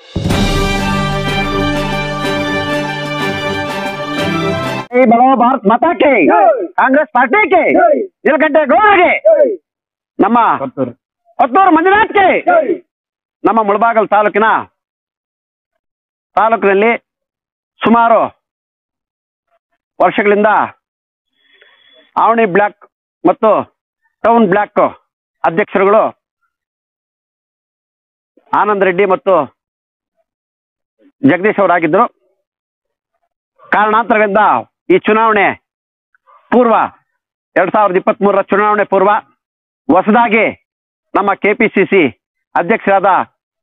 ಈ ಬಲೋ ಭಾರತ್ ಮತಕ್ಕೆ ಕಾಂಗ್ರೆಸ್ ಪಾರ್ಟಿಗೆ ನಿಲಗಡ್ಡೆ ಗೌಡರಿಗೆ ನಮ್ಮ ಕೊತ್ತೂರು ಮಂಜುನಾಥ್ಗೆ ನಮ್ಮ ಮುಳಬಾಗಲ್ ತಾಲೂಕಿನ ತಾಲೂಕಿನಲ್ಲಿ ಸುಮಾರು ವರ್ಷಗಳಿಂದ ಆವಣಿ ಬ್ಲಾಕ್ ಮತ್ತು ಟೌನ್ ಬ್ಲಾಕ್ ಅಧ್ಯಕ್ಷರುಗಳು ಆನಂದ್ ರೆಡ್ಡಿ ಮತ್ತು ಜಗದೀಶ್ ಅವರಾಗಿದ್ದರು ಕಾರಣಾಂತರಗಳಿಂದ ಈ ಚುನಾವಣೆ ಪೂರ್ವ ಎರಡ್ ಸಾವಿರದ ಇಪ್ಪತ್ತ್ ಮೂರರ ಚುನಾವಣೆ ಪೂರ್ವ ಹೊಸದಾಗಿ ನಮ್ಮ ಕೆಪಿಸಿಸಿ ಅಧ್ಯಕ್ಷರಾದ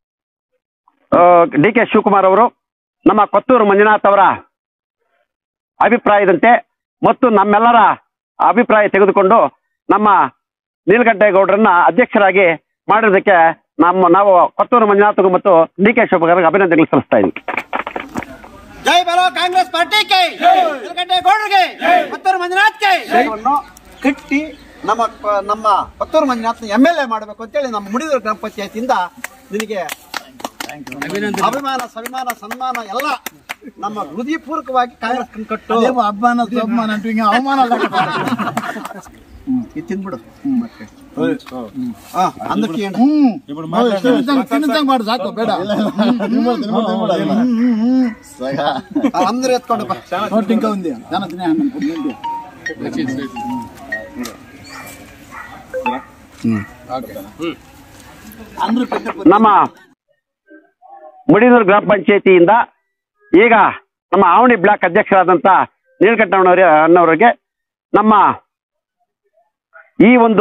ಡಿ ಕೆ ಶಿವಕುಮಾರ್ ಅವರು ನಮ್ಮ ಕೊತ್ತೂರು ಮಂಜುನಾಥ್ ಅವರ ಅಭಿಪ್ರಾಯದಂತೆ ಮತ್ತು ನಮ್ಮೆಲ್ಲರ ಅಭಿಪ್ರಾಯ ತೆಗೆದುಕೊಂಡು ನಮ್ಮ ನೀಲಗಡ್ಡೇಗೌಡರನ್ನ ಅಧ್ಯಕ್ಷರಾಗಿ ಮಾಡಿರೋದಕ್ಕೆ ನಮ್ಮ ನಾವು ಕೊತ್ತೂರು ಮಂಜುನಾಥ್ಗೂ ಮತ್ತು ಡಿ ಕೆ ಶಿವಕುಮಾರ್ಗೆ ಅಭಿನಂದನೆಗಳು ಸಲ್ಲಿಸ್ತಾ ಇದ್ದೀವಿ ಜೈ ಬರೋ ಕಾಂಗ್ರೆಸ್ ಪಾರ್ಟಿಗೆ ನಿಲಗಡ್ಡೆ ಗೌಡರಿಗೆ ಮತ್ತೂರು ಮಂಜುನಾಥ್ಗೆ ಕಟ್ಟಿ ನಮ್ಮ ಪ- ನಮ್ಮ Pattur Manjunath M L A ಮಾಡಬೇಕು ಅಂತೇಳಿ ನಮ್ಮ ಮುಡಿದೂರು ಗ್ರಾಮ ಪಂಚಾಯತಿಯಿಂದ ನಿನಗೆ ಅಭಿಮಾನ ಸವಿಮಾನ ಸನ್ಮಾನ ಎಲ್ಲ ನಮ್ಮ ಹೃದಯಪೂರ್ವಕವಾಗಿ ಕಾಂಗ್ರೆಸ್ ಕಟ್ಟು ಅಭಿಮಾನ ಅಭಿಮಾನ ಅಂತ ಹಿಂಗೆ ಅವಮಾನ ಅಲ್ಲ ಇದು ತಿಂದ್ಬಿಡು ಮತ್ತೆ ಹಾ ಅಂದಕ್ಕೆ ಏನು ಹ್ಮ್ ತಿನ್ನಂಗ್ ಮಾಡು ಸಾಕು ಬೇಡ ಆ, ಅಂದ್ರೆ ಎತ್ಕೊಂಡು ಬಾ ನೋಡಿ ತಿಂಕ ఉంది ಜನ ತಿನ್ನ ಹಣ್ಣು ಅಂದ್ರೆ ಪೆಟ್ಟ ನಮ್ಮ ಮುಡಿನೂರು ಗ್ರಾಮ ಪಂಚಾಯತಿಯಿಂದ ಈಗ ನಮ್ಮ ಆವಣಿ ಬ್ಲಾಕ್ ಅಧ್ಯಕ್ಷರಾದಂತ ನೀಲಕಂಠಣ್ಣವರ ಅನ್ನೋರಿಗೆ ನಮ್ಮ ಈ ಒಂದು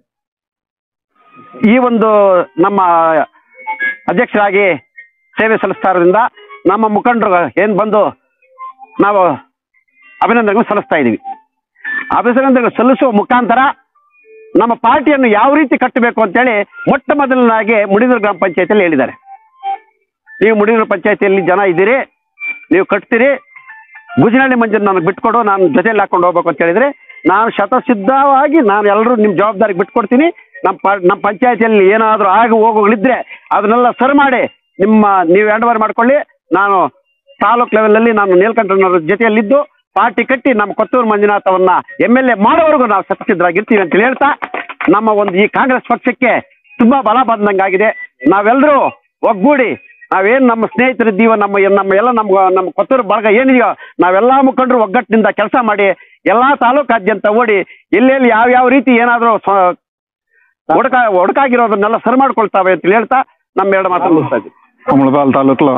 ಈ ಒಂದು ನಮ್ಮ ಅಧ್ಯಕ್ಷರಾಗಿ ಸೇವೆ ಸಲ್ಲಿಸ್ತಾ ಇರೋದ್ರಿಂದ ನಮ್ಮ ಮುಖಂಡರು ಏನ್ ಬಂದು ನಾವು ಅಭಿನಂದನೆಗಳು ಸಲ್ಲಿಸ್ತಾ ಇದ್ದೀವಿ ಅಭಿನಂದನೆಗಳು ಸಲ್ಲಿಸುವ ಮುಖಾಂತರ ನಮ್ಮ ಪಾರ್ಟಿಯನ್ನು ಯಾವ ರೀತಿ ಕಟ್ಟಬೇಕು ಅಂತೇಳಿ ಮೊಟ್ಟ ಮೊದಲನಾಗಿ ಮುಡಿನೂರು ಗ್ರಾಮ ಪಂಚಾಯತಿಯಲ್ಲಿ ಹೇಳಿದ್ದಾರೆ ನೀವು ಮುಡಿನೂರು ಪಂಚಾಯತಿಯಲ್ಲಿ ಜನ ಇದ್ದೀರಿ ನೀವು ಕಟ್ತೀರಿ ಗುಜನಹಳ್ಳಿ ಮಂಜನ್ ನನಗೆ ಬಿಟ್ಕೊಡು ನಾನು ಜೊತೆಯಲ್ಲಿ ಹಾಕೊಂಡು ಹೋಗ್ಬೇಕು ಅಂತ ಹೇಳಿದ್ರೆ ನಾನು ಶತಸಿದ್ಧವಾಗಿ ನಾನು ಎಲ್ಲರೂ ನಿಮ್ಮ ಜವಾಬ್ದಾರಿಗೆ ಬಿಟ್ಕೊಡ್ತೀನಿ ನಮ್ಮ ಪ ನಮ್ಮ ಪಂಚಾಯತಿಯಲ್ಲಿ ಏನಾದರೂ ಆಗಿ ಹೋಗೋಗಳಿದ್ರೆ ಅದನ್ನೆಲ್ಲ ಸರಿ ಮಾಡಿ ನಿಮ್ಮ ನೀವು ಹ್ಯಾಂಡ್ ಓವರ್ ಮಾಡ್ಕೊಳ್ಳಿ ನಾನು ತಾಲೂಕ್ ಲೆವೆಲಲ್ಲಿ ನಾನು ನೀಲಕಂಠನವರ ಜೊತೆಯಲ್ಲಿದ್ದು ಪಾರ್ಟಿ ಕಟ್ಟಿ ನಮ್ಮ ಕೊತ್ತೂರು ಮಂಜುನಾಥ್ ಅವನ್ನ ಎಮ್ ಎಲ್ ಎ ಮಾಡೋವರೆಗೂ ನಾವು ಶತಸಿದ್ಧರಾಗಿರ್ತೀವಿ ಅಂತ ಹೇಳ್ತಾ ನಮ್ಮ ಒಂದು ಈ ಕಾಂಗ್ರೆಸ್ ಪಕ್ಷಕ್ಕೆ ತುಂಬಾ ಬಲ ಬಂದಂಗಾಗಿದೆ ನಾವೆಲ್ಲರೂ ಒಗ್ಗೂಡಿ ನಾವೇನ್ ನಮ್ಮ ಸ್ನೇಹಿತರಿದ್ದೀವೋ ನಮ್ಮ ನಮ್ಮ ಎಲ್ಲ ನಮ್ಮ ನಮ್ಮ ಕೊತ್ತೂರು ಬಳಗ ಏನಿದೆಯೋ ನಾವೆಲ್ಲಾ ಮುಖಂಡರು ಒಗ್ಗಟ್ಟಿನಿಂದ ಕೆಲಸ ಮಾಡಿ ಎಲ್ಲಾ ತಾಲೂಕಾದ್ಯಂತ ಓಡಿ ಎಲ್ಲೆಲ್ಲಿ ಯಾವ ಯಾವ ರೀತಿ ಏನಾದರೂ ಒಡಕ ಒಡಕಾಗಿರೋದನ್ನೆಲ್ಲ ಸರಿ ಮಾಡ್ಕೊಳ್ತಾವೆ ಅಂತ ಹೇಳ್ತಾ ನಮ್ಮ ಎರಡು ಮಾತು ಮುಗಿಸ್ತಾ ಇದ್ದೀವಿ ముళబాల్ తాలూకులో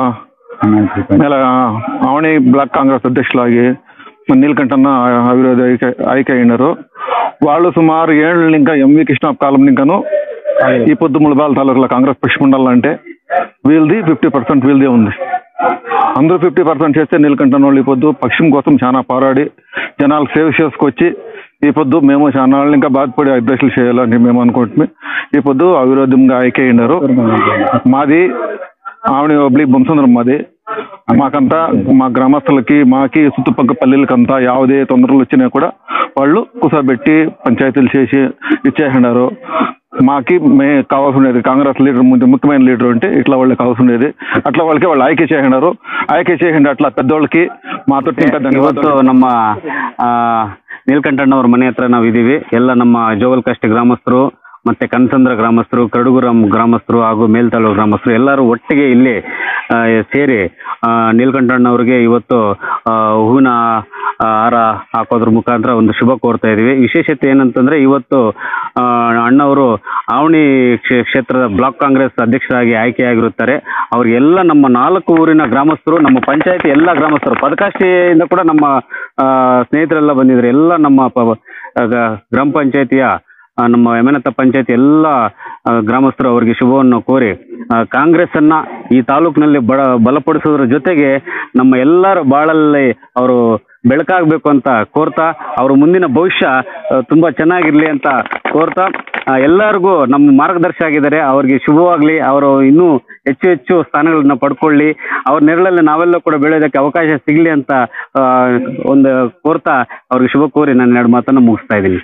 నెల ఆవణి బ్లాక్ కాంగ్రెస్ అధ్యక్షులాగి నీలకంఠన్న అవిరోధి ఐక్య ఐక్య అయినారు వాళ్ళు సుమారు ఏళ్ళు ఇంకా ఎంవి కృష్ణ కాలం ఇంకాను ఈ పొద్దు ముళబాల్ తాలూకులో కాంగ్రెస్ పక్షి ఉండాలంటే వీళ్ళది ఫిఫ్టీ పర్సెంట్ వీళ్ళదే ఉంది అందరూ ఫిఫ్టీ పర్సెంట్ చేస్తే నీలకంఠన్ వాళ్ళు ఈ పొద్దు పక్షం కోసం చాలా పోరాడి జనాలకు సేవ చేసుకొచ్చి ఈ పొద్దు మేము చాలా వాళ్ళు ఇంకా బాధపడి అధ్యక్షులు చేయాలని మేము అనుకుంటున్నాం ఈ పొద్దు అవిరోధంగా ఐక్య అయినారు మాది ఆవిడ ఒబ్లి బొంసంద్రం మాది మాకంతా మా గ్రామస్తులకి మాకి చుట్టుపక్కల పల్లెలకంతా యావదే తొందరలు వచ్చినా కూడా వాళ్ళు కూసబెట్టి పంచాయతీలు చేసి ఇచ్చేసినారు మాకి మే కావాల్సి ఉండేది కాంగ్రెస్ లీడర్ ముందు ముఖ్యమైన లీడర్ అంటే ఇట్లా వాళ్ళకి కావాల్సి ఉండేది అట్లా వాళ్ళకి వాళ్ళు ఆಯ್ಕೆ చేసినారు ఆಯ್ಕೆ చేసిండు అట్లా పెద్దోళ్ళకి మాతో ఇంకా ಇವತ್ತು ధన్యవాదాలు ನಮ್ಮ ಆ, ನೀಲಕಂಠಣ್ಣವ್ರ ಮನೆ ಹತ್ರ ನಾವು ಇದೀವಿ ಎಲ್ಲ ನಮ್ಮ ಜೋಗಲ್ಕಷ್ಟೆ ಗ್ರಾಮಸ್ಥರು ಮತ್ತೆ ಕನಸಂದ್ರ ಗ್ರಾಮಸ್ಥರು ಕರಡುಗುರಂ ಗ್ರಾಮಸ್ಥರು ಹಾಗೂ ಮೇಲ್ತಾಳು ಗ್ರಾಮಸ್ಥರು ಎಲ್ಲರೂ ಒಟ್ಟಿಗೆ ಇಲ್ಲಿ ಆ, ಸೇರಿ ಆ, ನೀಲಕಂಠಣ್ಣವ್ರಿಗೆ ಇವತ್ತು ಆ, ಹೂವಿನ ಆ, ಹಾರ ಹಾಕೋದ್ರ ಮುಖಾಂತರ ಒಂದು ಶುಭ ಕೋರ್ತಾ ಇದೀವಿ ವಿಶೇಷತೆ ಏನಂತಂದ್ರೆ ಇವತ್ತು ಆ, ಅಣ್ಣವರು ಆವಣಿ ಕ್ಷೇ- ಕ್ಷೇತ್ರದ ಬ್ಲಾಕ್ ಕಾಂಗ್ರೆಸ್ ಅಧ್ಯಕ್ಷರಾಗಿ ಆಯ್ಕೆಯಾಗಿರುತ್ತಾರೆ ಅವ್ರಿಗೆಲ್ಲ ನಮ್ಮ ನಾಲ್ಕು ಊರಿನ ಗ್ರಾಮಸ್ಥರು ನಮ್ಮ ಪಂಚಾಯತಿ ಎಲ್ಲ ಗ್ರಾಮಸ್ಥರು ಪದಕಾಷ್ಠಿಯಿಂದ ಕೂಡ ನಮ್ಮ ಆ, ಸ್ನೇಹಿತರೆಲ್ಲ ಬಂದಿದ್ರು ಎಲ್ಲ ನಮ್ಮ ಪ- ಗ- ಗ್ರಾಮ ಪಂಚಾಯತಿಯ ಆ, ನಮ್ಮ ಯಮನತ್ತ ಪಂಚಾಯತಿ ಎಲ್ಲ ಆ, ಗ್ರಾಮಸ್ಥರು ಅವರಿಗೆ ಶುಭವನ್ನು ಕೋರಿ ಆ, ಕಾಂಗ್ರೆಸ್ ಅನ್ನ ಈ ತಾಲೂಕಿನಲ್ಲಿ ಬಡ ಬಲಪಡಿಸೋದ್ರ ಜೊತೆಗೆ ನಮ್ಮ ಎಲ್ಲರ ಬಾಳಲ್ಲಿ ಅವರು ಬೆಳಕಾಗಬೇಕು ಅಂತ ಕೋರ್ತಾ ಅವ್ರ ಮುಂದಿನ ಭವಿಷ್ಯ ಆ, ತುಂಬಾ ಚೆನ್ನಾಗಿರ್ಲಿ ಅಂತ ಕೋರ್ತಾ ಆ, ಎಲ್ಲರಿಗೂ ನಮ್ಮ ಮಾರ್ಗದರ್ಶಿ ಆಗಿದ್ದಾರೆ ಅವ್ರಿಗೆ ಶುಭವಾಗ್ಲಿ ಅವರು ಇನ್ನೂ ಹೆಚ್ಚು ಹೆಚ್ಚು ಸ್ಥಾನಗಳನ್ನ ಪಡ್ಕೊಳ್ಳಿ ಅವ್ರ ನೆರಳಲ್ಲಿ ನಾವೆಲ್ಲ ಕೂಡ ಬೆಳೆಯೋದಕ್ಕೆ ಅವಕಾಶ ಸಿಗ್ಲಿ ಅಂತ ಆ, ಒಂದು ಕೋರ್ತಾ ಅವ್ರಿಗೆ ಶುಭ ಕೋರಿ ನಾನು ಎರಡು ಮಾತನ್ನ ಮುಗಿಸ್ತಾ ಇದ್ದೀನಿ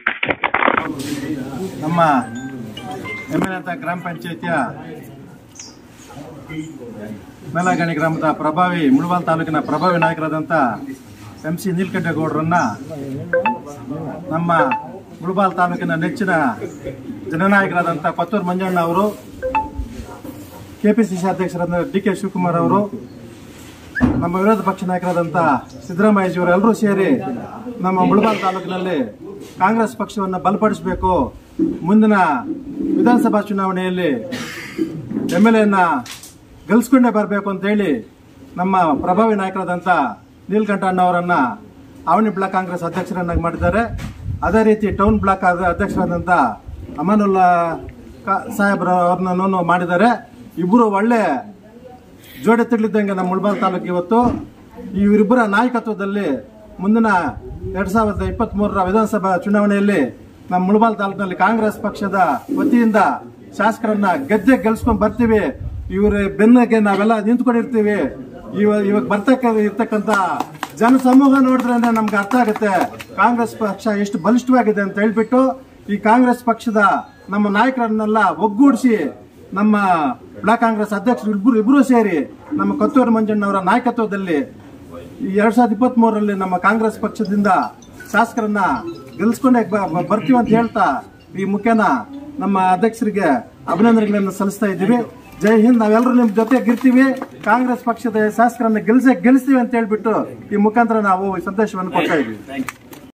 ನಮ್ಮ ಎಮ್ಮೆನತ ಗ್ರಾಮ ಪಂಚಾಯತಿಯ ಮೇಲಗಣಿ ಗ್ರಾಮದ ಪ್ರಭಾವಿ ಮುಳಬಾಲ್ ತಾಲೂಕಿನ ಪ್ರಭಾವಿ ನಾಯಕರಾದಂಥ ಎಂ ಸಿ ನೀಲಕಂಠೇಗೌಡರನ್ನ ನಮ್ಮ ಮುಳಬಾಲ್ ತಾಲೂಕಿನ ನೆಚ್ಚಿನ ಜನನಾಯಕರಾದಂಥ ಕೊತ್ತೂರು ಮಂಜಣ್ಣ ಅವರು ಕೆಪಿಸಿಸಿ ಅಧ್ಯಕ್ಷರಾದ ಡಿ ಕೆ ಶಿವಕುಮಾರ್ ಅವರು ನಮ್ಮ ವಿರೋಧ ಪಕ್ಷ ನಾಯಕರಾದಂಥ ಸಿದ್ದರಾಮಯ್ಯಜಿಯವರು ಎಲ್ಲರೂ ಸೇರಿ ನಮ್ಮ ಮುಳಬಾಲ್ ತಾಲೂಕಿನಲ್ಲಿ ಕಾಂಗ್ರೆಸ್ ಪಕ್ಷವನ್ನು ಬಲಪಡಿಸಬೇಕು ಮುಂದಿನ ವಿಧಾನಸಭಾ ಚುನಾವಣೆಯಲ್ಲಿ ಎಮ್ ಎಲ್ ಎನ್ನ ಗೆಲ್ಸ್ಕೊಂಡೇ ಬರಬೇಕು ಅಂತ ಹೇಳಿ ನಮ್ಮ ಪ್ರಭಾವಿ ನಾಯಕರಾದಂಥ ನೀಲಕಂಠ ಅಣ್ಣವರನ್ನ ಆವಣಿ ಬ್ಲಾಕ್ ಕಾಂಗ್ರೆಸ್ ಅಧ್ಯಕ್ಷರನ್ನಾಗಿ ಮಾಡಿದ್ದಾರೆ ಅದೇ ರೀತಿ ಟೌನ್ ಬ್ಲಾಕ್ ಆದ ಅಧ್ಯಕ್ಷರಾದಂಥ ಅಮಾನುಲ್ಲಾ ಕಾ- ಸಾಹೇಬ್ರ ಅವ್ರನ್ನೂ ಮಾಡಿದ್ದಾರೆ ಇಬ್ಬರು ಒಳ್ಳೆ ಜೋಡಿ ತಿರ್ಲಿದ್ದಂಗೆ ನಮ್ಮ ಮುಳಬಾಲ್ ತಾಲೂಕು ಇವತ್ತು ಇವರಿಬ್ಬರ ನಾಯಕತ್ವದಲ್ಲಿ ಮುಂದಿನ ಎರಡ್ ಸಾವಿರದ ಇಪ್ಪತ್ತ್ ಮೂರರ ವಿಧಾನಸಭಾ ಚುನಾವಣೆಯಲ್ಲಿ ನಮ್ಮ ಮುಳಬಾಲ್ ತಾಲೂಕಿನಲ್ಲಿ ಕಾಂಗ್ರೆಸ್ ಪಕ್ಷದ ವತಿಯಿಂದ ಶಾಸಕರನ್ನ ಗೆದ್ದೆ ಗೆಲ್ಸ್ಕೊಂಡ್ ಬರ್ತೀವಿ ಇವ್ರ ಬೆನ್ನಗೆ ನಾವೆಲ್ಲ ನಿಂತ್ಕೊಂಡಿರ್ತೀವಿ ಇವ ಇವಾಗ ಬರ್ತಕ್ಕ ಇರ್ತಕ್ಕಂತ ಜನ ಸಮೂಹ ನೋಡಿದ್ರೆ ನಮ್ಗೆ ಅರ್ಥ ಆಗುತ್ತೆ ಕಾಂಗ್ರೆಸ್ ಪಕ್ಷ ಎಷ್ಟು ಬಲಿಷ್ಠವಾಗಿದೆ ಅಂತ ಹೇಳ್ಬಿಟ್ಟು ಈ ಕಾಂಗ್ರೆಸ್ ಪಕ್ಷದ ನಮ್ಮ ನಾಯಕರನ್ನೆಲ್ಲ ಒಗ್ಗೂಡಿಸಿ ನಮ್ಮ ಬ್ಲಾಕ್ ಕಾಂಗ್ರೆಸ್ ಅಧ್ಯಕ್ಷರು ಇಬ್ಬರು ಇಬ್ಬರು ಸೇರಿ ನಮ್ಮ ಕೊತ್ತೂರು ಮಂಜಣ್ಣವರ ನಾಯಕತ್ವದಲ್ಲಿ ಈ ಎರಡ್ ಸಾವಿರದ ಇಪ್ಪತ್ತ್ ಮೂರರಲ್ಲಿ ನಮ್ಮ ಕಾಂಗ್ರೆಸ್ ಪಕ್ಷದಿಂದ ಶಾಸಕರನ್ನ ಗೆಲ್ಸ್ಕೊಂಡೇ ಬ- ಬ- ಬರ್ತೀವಿ ಅಂತ ಹೇಳ್ತಾ ಈ ಮುಖ್ಯನ ನಮ್ಮ ಅಧ್ಯಕ್ಷರಿಗೆ ಅಭಿನಂದನೆಗಳನ್ನು ಸಲ್ಲಿಸ್ತಾ ಇದ್ದೀವಿ ಜೈ ಹಿಂದ್ ನಾವೆಲ್ಲರೂ ನಿಮ್ ಜೊತೆಗಿರ್ತೀವಿ ಕಾಂಗ್ರೆಸ್ ಪಕ್ಷದ ಶಾಸಕರನ್ನ ಗೆಲ್ಸೇ ಗೆಲ್ಲಿಸ್ತೀವಿ ಅಂತ ಹೇಳ್ಬಿಟ್ಟು ಈ ಮುಖಾಂತರ ನಾವು ಈ ಸಂದೇಶವನ್ನು ಕೊಡ್ತಾ ಇದ್ದೀವಿ